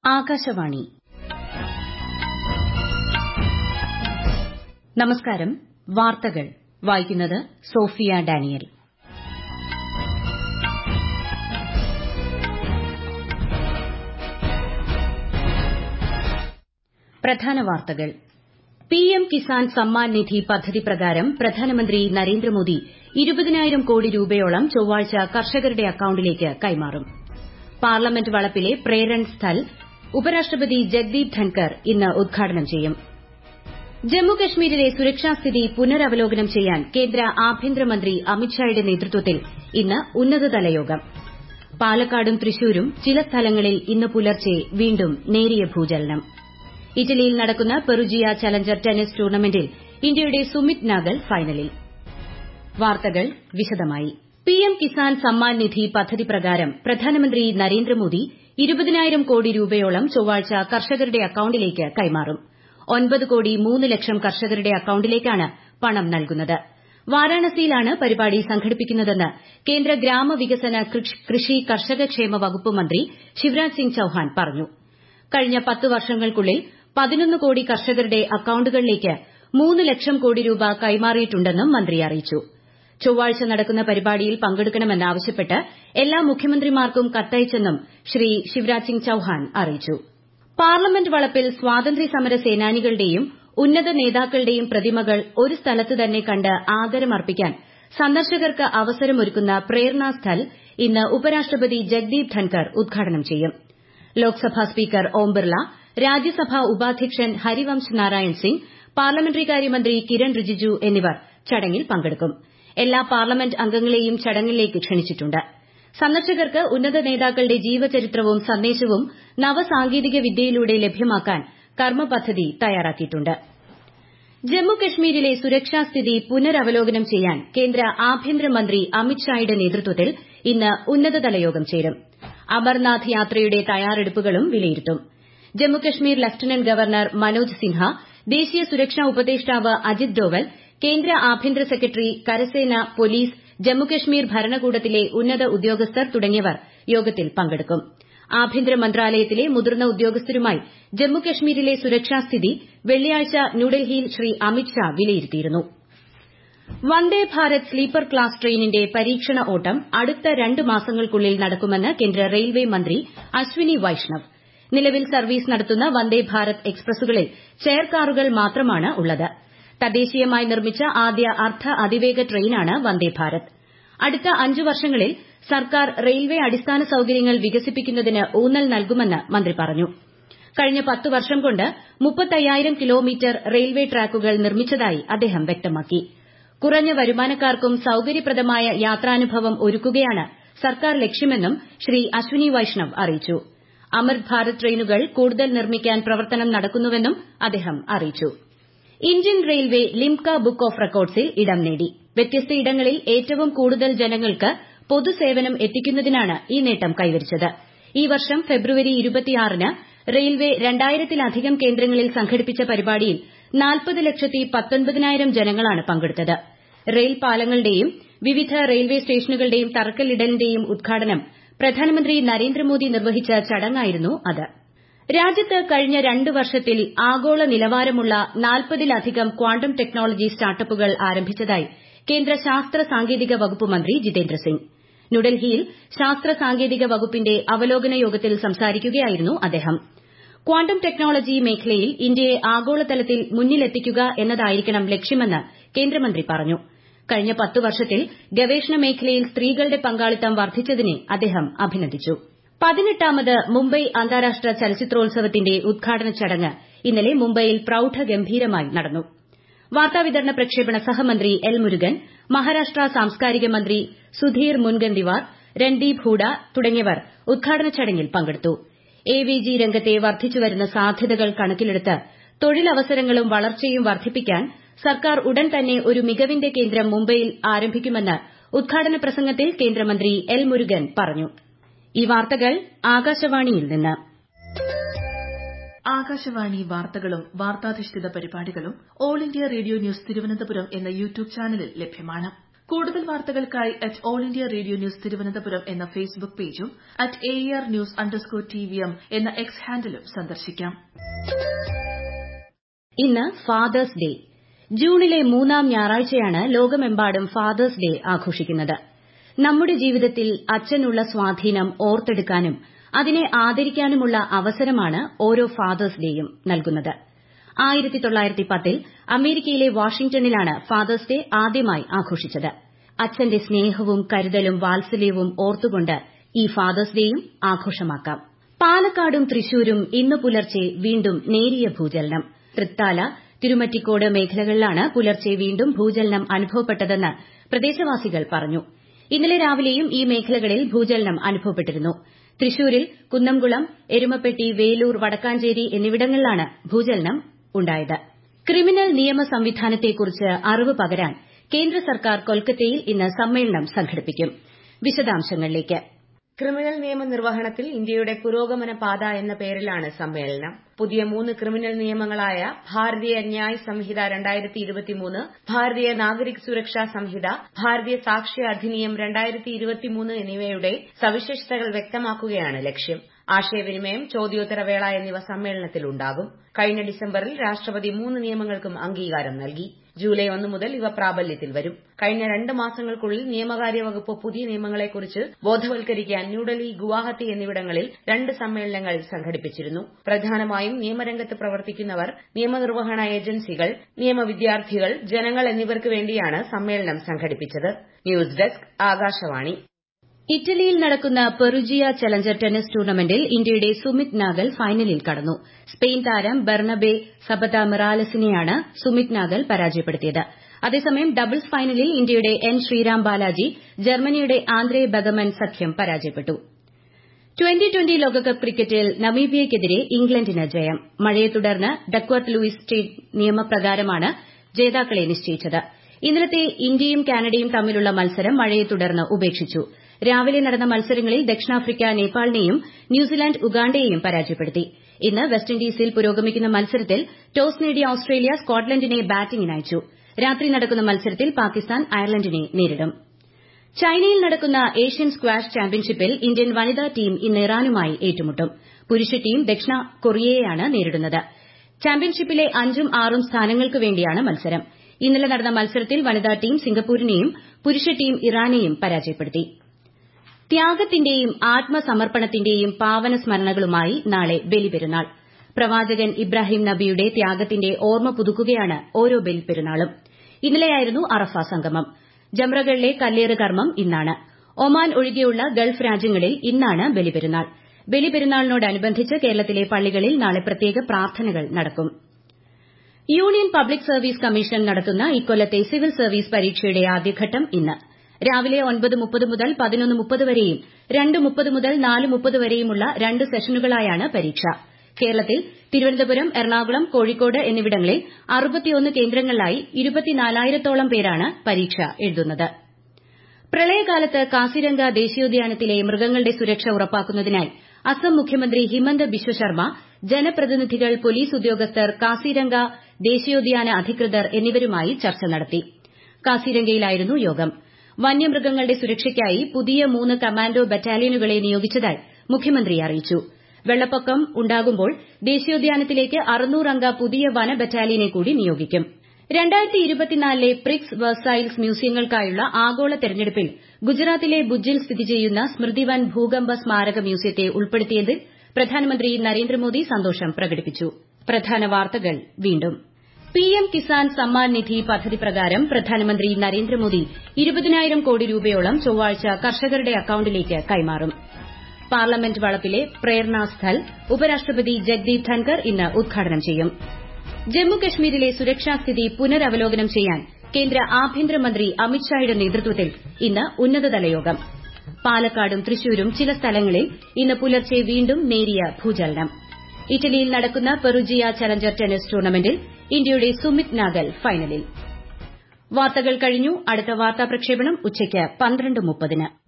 ആകാശവാണി നമസ്കാരം വാർത്തകൾ വായിക്കുന്നത് സോഫിയ ഡാനിയൽ പ്രധാന വാർത്തകൾ പിഎം കിസാൻ സമ്മാൻ നിധി പദ്ധതി പ്രകാരം പ്രധാനമന്ത്രി നരേന്ദ്രമോദി ഇരുപതിനായിരം കോടി രൂപയോളം ചൊവ്വാഴ്ച കർഷകരുടെ അക്കൌണ്ടിലേക്ക് കൈമാറും പാർലമെന്റ് വളപ്പിലെ പ്രേരൺ സ്ഥൽ ഉപരാഷ്ട്രപതി ജഗ്ദീപ് ധൻകർ ഇന്ന് ഉദ്ഘാടനം ചെയ്യും ജമ്മുകശ്മീരിലെ സുരക്ഷാസ്ഥിതി പുനരവലോകനം ചെയ്യാൻ കേന്ദ്ര ആഭ്യന്തരമന്ത്രി അമിത്ഷായുടെ നേതൃത്വത്തിൽ ഇന്ന് ഉന്നതതല യോഗം പാലക്കാടും തൃശൂരും ചില സ്ഥലങ്ങളിൽ ഇന്ന് പുലർച്ചെ വീണ്ടും നേരിയ ഭൂചലനം ഇറ്റലിയിൽ നടക്കുന്ന പെറുജിയ ചലഞ്ചർ ടെന്നീസ് ടൂർണമെന്റിൽ ഇന്ത്യയുടെ സുമിത് നാഗൽ ഫൈനലിൽ വാർത്തകൾ വിശദമായി പിഎം കിസാൻ സമ്മാൻ നിധി പദ്ധതി പ്രകാരം പ്രധാനമന്ത്രി നരേന്ദ്രമോദി ഇരുപതിനായിരം കോടി രൂപയോളം ചൊവ്വാഴ്ച കർഷകരുടെ അക്കൌണ്ടിലേക്ക് കൈമാറും ഒൻപത് കോടി മൂന്ന് ലക്ഷം കർഷകരുടെ അക്കൌണ്ടിലേക്കാണ് പണം നൽകുന്നത് വാരാണസിയിലാണ് പരിപാടി സംഘടിപ്പിക്കുന്നതെന്ന് കേന്ദ്ര ഗ്രാമവികസന കൃഷി കർഷകക്ഷേമ വകുപ്പ് മന്ത്രി ശിവരാജ് സിംഗ് ചൌഹാൻ പറഞ്ഞു കഴിഞ്ഞ പത്ത് വർഷങ്ങൾക്കുള്ളിൽ പതിനൊന്ന് കോടി കർഷകരുടെ അക്കൌണ്ടുകളിലേക്ക് മൂന്ന് ലക്ഷം കോടി രൂപ കൈമാറിയിട്ടുണ്ടെന്നും മന്ത്രി അറിയിച്ചു ചൊവ്വാഴ്ച നടക്കുന്ന പരിപാടിയിൽ പങ്കെടുക്കണമെന്നാവശ്യപ്പെട്ട് എല്ലാ മുഖ്യമന്ത്രിമാർക്കും കത്തയച്ചെന്നും ശ്രീ ശിവരാജ് സിംഗ് ചൌഹാൻ അറിയിച്ചു പാർലമെന്റ് വളപ്പിൽ സ്വാതന്ത്ര്യസമര സേനാനികളുടെയും ഉന്നത നേതാക്കളുടെയും പ്രതിമകൾ ഒരു സ്ഥലത്ത് തന്നെ കണ്ട് ആദരമർപ്പിക്കാൻ സന്ദർശകർക്ക് അവസരമൊരുക്കുന്ന പ്രേരണ സ്ഥൽ ഇന്ന് ഉപരാഷ്ട്രപതി ജഗ്ദീപ് ധൻകർ ഉദ്ഘാടനം ചെയ്യും ലോക്സഭാ സ്പീക്കർ ഓം ബിർല രാജ്യസഭാ ഉപാധ്യക്ഷൻ ഹരിവംശ് നാരായൺ സിംഗ് പാർലമെന്ററി കാര്യമന്ത്രി കിരൺ റിജിജു എന്നിവർ ചടങ്ങിൽ പങ്കെടുക്കും എല്ലാ പാർലമെന്റ് അംഗങ്ങളെയും ചടങ്ങിലേക്ക് ക്ഷണിച്ചിട്ടുണ്ട് സന്ദർശകർക്ക് ഉന്നത നേതാക്കളുടെ ജീവചരിത്രവും സന്ദേശവും നവസാങ്കേതിക വിദ്യയിലൂടെ ലഭ്യമാക്കാൻ കർമ്മപദ്ധതി തയ്യാറാക്കിയിട്ടുണ്ട് ജമ്മുകശ്മീരിലെ സുരക്ഷാസ്ഥിതി പുനരവലോകനം ചെയ്യാൻ കേന്ദ്ര ആഭ്യന്തരമന്ത്രി അമിത്ഷായുടെ നേതൃത്വത്തിൽ ഇന്ന് ഉന്നതതല യോഗം ചേരും അമർനാഥ് യാത്രയുടെ തയ്യാറെടുപ്പുകളും വിലയിരുത്തും ജമ്മുകശ്മീർ ലഫ്റ്റനന്റ് ഗവർണർ മനോജ് സിൻഹ ദേശീയ സുരക്ഷാ ഉപദേഷ്ടാവ് അജിത് ഡോവൽ കേന്ദ്ര ആഭ്യന്തര സെക്രട്ടറി കരസേന പോലീസ് ജമ്മുകശ്മീർ ഭരണകൂടത്തിലെ ഉന്നത ഉദ്യോഗസ്ഥർ തുടങ്ങിയവർ യോഗത്തിൽ പങ്കെടുക്കും ആഭ്യന്തര മന്ത്രാലയത്തിലെ മുതിർന്ന ഉദ്യോഗസ്ഥരുമായി ജമ്മുകശ്മീരിലെ സുരക്ഷാസ്ഥിതി വെള്ളിയാഴ്ച ന്യൂഡൽഹിയിൽ ശ്രീ അമിത്ഷാ വിലയിരുത്തിയിരുന്നു വന്ദേ ഭാരത് സ്ലീപ്പർ ക്ലാസ് ട്രെയിനിന്റെ പരീക്ഷണ ഓട്ടം അടുത്ത രണ്ട് മാസങ്ങൾക്കുള്ളിൽ നടക്കുമെന്ന് കേന്ദ്ര റെയിൽവേ മന്ത്രി അശ്വിനി വൈഷ്ണവ് നിലവിൽ സർവീസ് നടത്തുന്ന വന്ദേ ഭാരത് എക്സ്പ്രസുകളിൽ ചെയർ കാറുകൾ മാത്രമാണ് ഉള്ളത് തദ്ദേശീയമായി നിർമ്മിച്ച ആദ്യ അർദ്ധ അതിവേഗ ട്രെയിനാണ് വന്ദേ ഭാരത് അടുത്ത അഞ്ച് വർഷങ്ങളിൽ സർക്കാർ റെയിൽവേ അടിസ്ഥാന സൌകര്യങ്ങൾ വികസിപ്പിക്കുന്നതിന് ഊന്നൽ നൽകുമെന്ന് മന്ത്രി പറഞ്ഞു കഴിഞ്ഞ പത്ത് വർഷം കൊണ്ട് മുപ്പത്തയ്യായിരം കിലോമീറ്റർ റെയിൽവേ ട്രാക്കുകൾ നിർമ്മിച്ചതായി അദ്ദേഹം വ്യക്തമാക്കി കുറഞ്ഞ വരുമാനക്കാർക്കും സൌകര്യപ്രദമായ യാത്രാനുഭവം ഒരുക്കുകയാണ് സർക്കാർ ലക്ഷ്യമെന്നും ശ്രീ അശ്വിനി വൈഷ്ണവ് അറിയിച്ചു അമൃത് ഭാരത് ട്രെയിനുകൾ കൂടുതൽ നിർമ്മിക്കാൻ പ്രവർത്തനം നടക്കുന്നുവെന്നും അദ്ദേഹം അറിയിച്ചു Indian railway Limca book of റെക്കോർഡ്സിൽ ഇടം നേടി വ്യത്യസ്ത ഇടങ്ങളിൽ ഏറ്റവും കൂടുതൽ ജനങ്ങൾക്ക് പൊതുസേവനം എത്തിക്കുന്നതിനാണ് ഈ നേട്ടം കൈവരിച്ചത് ഈ വർഷം ഫെബ്രുവരി ന് റെയിൽവേ രണ്ടായിരത്തിലധികം കേന്ദ്രങ്ങളിൽ സംഘടിപ്പിച്ച പരിപാടിയിൽ നാൽപ്പത് ലക്ഷത്തി പത്തൊൻപതിനായിരം ജനങ്ങളാണ് പങ്കെടുത്തത് റെയിൽ പാലങ്ങളുടെയും വിവിധ റെയിൽവേ സ്റ്റേഷനുകളുടെയും തറക്കല്ലിടലിന്റെയും ഉദ്ഘാടനം പ്രധാനമന്ത്രി നരേന്ദ്രമോദി നിർവഹിച്ച ചടങ്ങായിരുന്നു അത് രാജ്യത്ത് കഴിഞ്ഞ രണ്ട് വർഷത്തിൽ ആഗോള നിലവാരമുള്ള നാൽപ്പതിലധികം ക്വാണ്ടം ടെക്നോളജി സ്റ്റാർട്ടപ്പുകൾ ആരംഭിച്ചതായി കേന്ദ്ര ശാസ്ത്ര സാങ്കേതിക വകുപ്പ് മന്ത്രി ജിതേന്ദ്ര സിംഗ് ന്യൂഡൽഹിയിൽ ശാസ്ത്ര സാങ്കേതിക വകുപ്പിന്റെ അവലോകന യോഗത്തിൽ സംസാരിക്കുകയായിരുന്നു അദ്ദേഹം ക്വാണ്ടം ടെക്നോളജി മേഖലയിൽ ഇന്ത്യയെ ആഗോളതലത്തിൽ മുന്നിലെത്തിക്കുക എന്നതായിരിക്കണം ലക്ഷ്യമെന്ന് കേന്ദ്രമന്ത്രി പറഞ്ഞു കഴിഞ്ഞ പത്ത് വർഷത്തിൽ ഗവേഷണ മേഖലയിൽ സ്ത്രീകളുടെ പങ്കാളിത്തം വർദ്ധിച്ചതിനെ അദ്ദേഹം അഭിനന്ദിച്ചു പതിനെട്ടാമത് മുംബൈ അന്താരാഷ്ട്ര ചലച്ചിത്രോത്സവത്തിന്റെ ഉദ്ഘാടന ചടങ്ങ് ഇന്നലെ മുംബൈയിൽ പ്രൌഢഗംഭീരമായി നടന്നു വാർത്താവിതരണ പ്രക്ഷേപണ സഹമന്ത്രി എൽ മുരുകൻ മഹാരാഷ്ട്ര സാംസ്കാരിക മന്ത്രി സുധീർ മുൻഗന്തിവാർ രൺദീപ് ഹൂഡ തുടങ്ങിയവർ ഉദ്ഘാടന ചടങ്ങിൽ പങ്കെടുത്തു എവിജി രംഗത്തെ വർദ്ധിച്ചുവരുന്ന സാധ്യതകൾ കണക്കിലെടുത്ത് തൊഴിലവസരങ്ങളും വളർച്ചയും വർദ്ധിപ്പിക്കാൻ സർക്കാർ ഉടൻ തന്നെ ഒരു മികവിന്റെ കേന്ദ്രം മുംബൈയിൽ ആരംഭിക്കുമെന്ന് ഉദ്ഘാടന പ്രസംഗത്തിൽ കേന്ദ്രമന്ത്രി എൽ മുരുകൻ പറഞ്ഞു ഈ വാർത്തകൾ ആകാശവാണിയിൽ നിന്ന് ആകാശവാണി വാർത്തകളും വാർത്താധിഷ്ഠിത പരിപാടികളും all India radio news Thiruvananthapuram എന്ന യൂട്യൂബ് ചാനലിൽ ലഭ്യമാണ് കൂടുതൽ വാർത്തകൾക്കായി at all India radio news Thiruvananthapuram എന്ന ഫേസ്ബുക്ക് പേജും at A R news underscore T V M എന്ന എക്സ് ഹാൻഡിലും സന്ദർശിക്കാം ഇന്ന് ഫാദേഴ്സ് ഡേ ജൂണിലെ മൂന്നാം ഞായറാഴ്ചയാണ് ലോകമെമ്പാടും ഫാദേഴ്സ് ഡേ ആഘോഷിക്കുന്നത് നമ്മുടെ ജീവിതത്തിൽ അച്ഛനുള്ള സ്വാധീനം ഓർത്തെടുക്കാനും അതിനെ ആദരിക്കാനുമുള്ള അവസരമാണ് ഓരോ ഫാദേഴ്സ് ഡേയും നൽകുന്നത് ആയിരത്തി തൊള്ളായിരത്തി പത്തിൽ അമേരിക്കയിലെ വാഷിംഗ്ടണിലാണ് ഫാദേഴ്സ് ഡേ ആദ്യമായി ആഘോഷിച്ചത് അച്ഛന്റെ സ്നേഹവും കരുതലും വാത്സല്യവും ഓർത്തുകൊണ്ട് ഈ ഫാദേഴ്സ് ഡേയും ആഘോഷമാക്കാം പാലക്കാടും തൃശൂരും ഇന്ന് പുലർച്ചെ വീണ്ടും നേരിയ ഭൂചലനം തൃത്താല തിരുമറ്റിക്കോട് മേഖലകളിലാണ് പുലർച്ചെ വീണ്ടും ഭൂചലനം അനുഭവപ്പെട്ടതെന്ന് പ്രദേശവാസികൾ പറഞ്ഞു ഇന്നലെ രാവിലെയും ഈ മേഖലകളിൽ ഭൂചലനം അനുഭവപ്പെട്ടിരുന്നു തൃശൂരിൽ കുന്നംകുളം എരുമപ്പെട്ടി വേലൂർ വടക്കാഞ്ചേരി എന്നിവിടങ്ങളിലാണ് ഭൂചലനം ഉണ്ടായത് ക്രിമിനൽ നിയമ സംവിധാനത്തെക്കുറിച്ച് അറിവ് പകരാൻ കേന്ദ്ര സർക്കാർ കൊൽക്കത്തയിൽ ഇന്ന് സമ്മേളനം സംഘടിപ്പിക്കും വിശദാംശങ്ങളിലേക്ക് ക്രിമിനൽ നിയമ നിർവഹണത്തിൽ ഇന്ത്യയുടെ പുരോഗമന പാത എന്ന പേരിലാണ് സമ്മേളനം പുതിയ മൂന്ന് ക്രിമിനൽ നിയമങ്ങളായ ഭാരതീയ ന്യായ് സംഹിത രണ്ടായിരത്തി ഇരുപത്തിമൂന്ന് ഭാരതീയ നാഗരിക് സുരക്ഷാ സംഹിത ഭാരതീയ സാക്ഷ്യ അധിനിയം രണ്ടായിരത്തി ഇരുപത്തിമൂന്ന് എന്നിവയുടെ സവിശേഷതകൾ വ്യക്തമാക്കുകയാണ് ലക്ഷ്യം ആശയവിനിമയം ചോദ്യോത്തരവേള എന്നിവ സമ്മേളനത്തിൽ ഉണ്ടാകും കഴിഞ്ഞ ഡിസംബറിൽ രാഷ്ട്രപതി മൂന്ന് നിയമങ്ങൾക്കും അംഗീകാരം നൽകി ജൂലൈ ഒന്ന് മുതൽ ഇവ പ്രാബല്യത്തിൽ വരും കഴിഞ്ഞ രണ്ട് മാസങ്ങൾക്കുള്ളിൽ നിയമകാര്യ വകുപ്പ് പുതിയ നിയമങ്ങളെക്കുറിച്ച് ബോധവൽക്കരിക്കാൻ ന്യൂഡൽഹി ഗുവാഹത്തി എന്നിവിടങ്ങളിൽ രണ്ട് സമ്മേളനങ്ങൾ സംഘടിപ്പിച്ചിരുന്നു പ്രധാനമായും നിയമരംഗത്ത് പ്രവർത്തിക്കുന്നവർ നിയമനിർവഹണ ഏജൻസികൾ നിയമവിദ്യാർത്ഥികൾ ജനങ്ങൾ എന്നിവർക്ക് വേണ്ടിയാണ് സമ്മേളനം സംഘടിപ്പിച്ചത് ന്യൂസ് ഡെസ്ക് ആകാശവാണി ഇറ്റലിയിൽ നടക്കുന്ന പെറുജിയ ചലഞ്ചർ ടെന്നീസ് ടൂർണമെന്റിൽ ഇന്ത്യയുടെ സുമിത് നാഗൽ ഫൈനലിൽ കടന്നു സ്പെയിൻ താരം ബെർണബെ സബത മിറാലസിനെയാണ് സുമിത് നാഗൽ പരാജയപ്പെടുത്തിയത് അതേസമയം ഡബിൾസ് ഫൈനലിൽ ഇന്ത്യയുടെ എൻ ശ്രീറാം ബാലാജി ജർമ്മനിയുടെ ആന്ദ്രേ ബഗമൻ സഖ്യം പരാജയപ്പെട്ടു ട്വന്റി ട്വന്റി ലോകകപ്പ് ക്രിക്കറ്റിൽ നമീബിയയ്ക്കെതിരെ ഇംഗ്ലണ്ടിന് ജയം മഴയെ തുടർന്ന് ഡക്വർത്ത് ലൂയിസ് സ്റ്റേറ്റ് നിയമപ്രകാരമാണ് ജേതാക്കളെ നിശ്ചയിച്ചത് ഇന്നലത്തെ ഇന്ത്യയും കാനഡയും തമ്മിലുള്ള മത്സരം മഴയെ തുടർന്ന് ഉപേക്ഷിച്ചു രാവിലെ നടന്ന മത്സരങ്ങളിൽ ദക്ഷിണാഫ്രിക്ക നേപ്പാളിനെയും ന്യൂസിലാന്റ് ഉഗാണ്ടയെയും പരാജയപ്പെടുത്തി ഇന്ന് വെസ്റ്റ് ഇൻഡീസിൽ പുരോഗമിക്കുന്ന മത്സരത്തിൽ ടോസ് നേടിയ ഓസ്ട്രേലിയ സ്കോട്ട്ലന്റിനെ ബാറ്റിംഗിനയച്ചു രാത്രി നടക്കുന്ന മത്സരത്തിൽ പാകിസ്ഥാൻ അയർലന്റിനെ നേരിടും ചൈനയിൽ നടക്കുന്ന ഏഷ്യൻ സ്ക്വാഷ് ചാമ്പ്യൻഷിപ്പിൽ ഇന്ത്യൻ വനിതാ ടീം ഇന്ന് ഇറാനുമായി ഏറ്റുമുട്ടും പുരുഷ ടീം ദക്ഷിണ കൊറിയയെയാണ് നേരിടുന്നത് ചാമ്പ്യൻഷിപ്പിലെ അഞ്ചും ആറും സ്ഥാനങ്ങൾക്ക് വേണ്ടിയാണ് മത്സരം ഇന്നലെ നടന്ന മത്സരത്തിൽ വനിതാ ടീം സിംഗപ്പൂരിനെയും പുരുഷ ടീം ഇറാനെയും പരാജയപ്പെടുത്തി ത്യാഗത്തിന്റെയും ആത്മസമർപ്പണത്തിന്റെയും പാവന സ്മരണകളുമായി നാളെ ബലിപെരുന്നാൾ പ്രവാചകൻ ഇബ്രാഹിം നബിയുടെ ത്യാഗത്തിന്റെ ഓർമ്മ പുതുക്കുകയാണ് ഓരോ ബലിപെരുന്നാളും ഇന്നലെയായിരുന്നു അറഫ സംഗമം ജംറകളിലെ കല്ലേറ് കർമ്മം ഇന്നാണ് ഒമാൻ ഒഴികെയുള്ള ഗൾഫ് രാജ്യങ്ങളിൽ ഇന്നാണ് ബലിപെരുന്നാൾ ബലിപെരുന്നാളിനോടനുബന്ധിച്ച് കേരളത്തിലെ പള്ളികളിൽ നാളെ പ്രത്യേക പ്രാർത്ഥനകൾ നടക്കും യൂണിയൻ പബ്ലിക് സർവീസ് കമ്മീഷൻ നടത്തുന്ന ഇക്കൊല്ലത്തെ സിവിൽ സർവീസ് പരീക്ഷയുടെ ആദ്യഘട്ടം ഇന്ന് രാവിലെ ഒൻപത് മുപ്പത് മുതൽ പതിനൊന്ന് മുപ്പത് വരെയും രണ്ട് മുപ്പത് മുതൽ നാല് മുപ്പത് വരെയുമുള്ള രണ്ട് സെഷനുകളായാണ് പരീക്ഷ കേരളത്തിൽ തിരുവനന്തപുരം എറണാകുളം കോഴിക്കോട് എന്നിവിടങ്ങളിൽ അറുപത്തിയൊന്ന് കേന്ദ്രങ്ങളിലായി ഇരുപത്തിനാലായിരത്തോളം പേരാണ് പരീക്ഷ എഴുതുന്നത് പ്രളയകാലത്ത് കാസിരംഗ ദേശീയോദ്യാനത്തിലെ മൃഗങ്ങളുടെ സുരക്ഷ ഉറപ്പാക്കുന്നതിനായി അസം മുഖ്യമന്ത്രി ഹിമന്ത ബിശ്വ ശർമ്മ ജനപ്രതിനിധികൾ പോലീസ് ഉദ്യോഗസ്ഥർ കാസിരംഗ ദേശീയോദ്യാന അധികൃതർ എന്നിവരുമായി ചർച്ച നടത്തി കാസിരംഗയിലായിരുന്നു യോഗം വന്യമൃഗങ്ങളുടെ സുരക്ഷയ്ക്കായി പുതിയ മൂന്ന് കമാൻഡോ ബറ്റാലിയനുകളെ നിയോഗിച്ചതായി മുഖ്യമന്ത്രി അറിയിച്ചു വെള്ളപ്പൊക്കം ഉണ്ടാകുമ്പോൾ ദേശീയോദ്യാനത്തിലേക്ക് അറുന്നൂറംഗ പുതിയ വന ബറ്റാലിയനെ കൂടി നിയോഗിക്കും രണ്ടായിരത്തി ഇരുപത്തിനാലിലെ പ്രിക്സ് വെർസൈൽസ് മ്യൂസിയങ്ങൾക്കായുള്ള ആഗോള തെരഞ്ഞെടുപ്പിൽ ഗുജറാത്തിലെ ഭുജിൽ സ്ഥിതി ചെയ്യുന്ന സ്മൃതിവൻ ഭൂകമ്പ സ്മാരക മ്യൂസിയത്തെ ഉൾപ്പെടുത്തിയതിൽ പ്രധാനമന്ത്രി നരേന്ദ്രമോദി സന്തോഷം പ്രകടിപ്പിച്ചു പ്രധാന വാർത്തകൾ വീണ്ടും പിഎം കിസാൻ സമ്മാൻ നിധി പദ്ധതി പ്രകാരം പ്രധാനമന്ത്രി നരേന്ദ്രമോദി ഇരുപതിനായിരം കോടി രൂപയോളം ചൊവ്വാഴ്ച കർഷകരുടെ അക്കൌണ്ടിലേക്ക് കൈമാറും പാർലമെന്റ് വളപ്പിലെ പ്രേരണ സ്ഥൽ ഉപരാഷ്ട്രപതി ജഗ്ദീപ് ധൻകർ ഇന്ന് ഉദ്ഘാടനം ചെയ്യും ജമ്മുകശ്മീരിലെ സുരക്ഷാസ്ഥിതി പുനരവലോകനം ചെയ്യാൻ കേന്ദ്ര ആഭ്യന്തരമന്ത്രി അമിത്ഷായുടെ നേതൃത്വത്തിൽ ഇന്ന് ഉന്നതതല യോഗം പാലക്കാടും തൃശൂരും ചില സ്ഥലങ്ങളിൽ ഇന്ന് പുലർച്ചെ വീണ്ടും നേരിയ ഭൂചലനം ഇറ്റലിയിൽ നടക്കുന്ന പെറുജിയ ചലഞ്ചർ ടെന്നീസ് ടൂർണമെന്റിൽ ഇന്ത്യയുടെ സുമിത് നാഗൽ ഫൈനലിൽ വാർത്തകൾ കഴിഞ്ഞു അടുത്ത വാർത്താ പ്രക്ഷേപണം ഉച്ചയ്ക്ക് പന്ത്രണ്ട് മുപ്പതിന്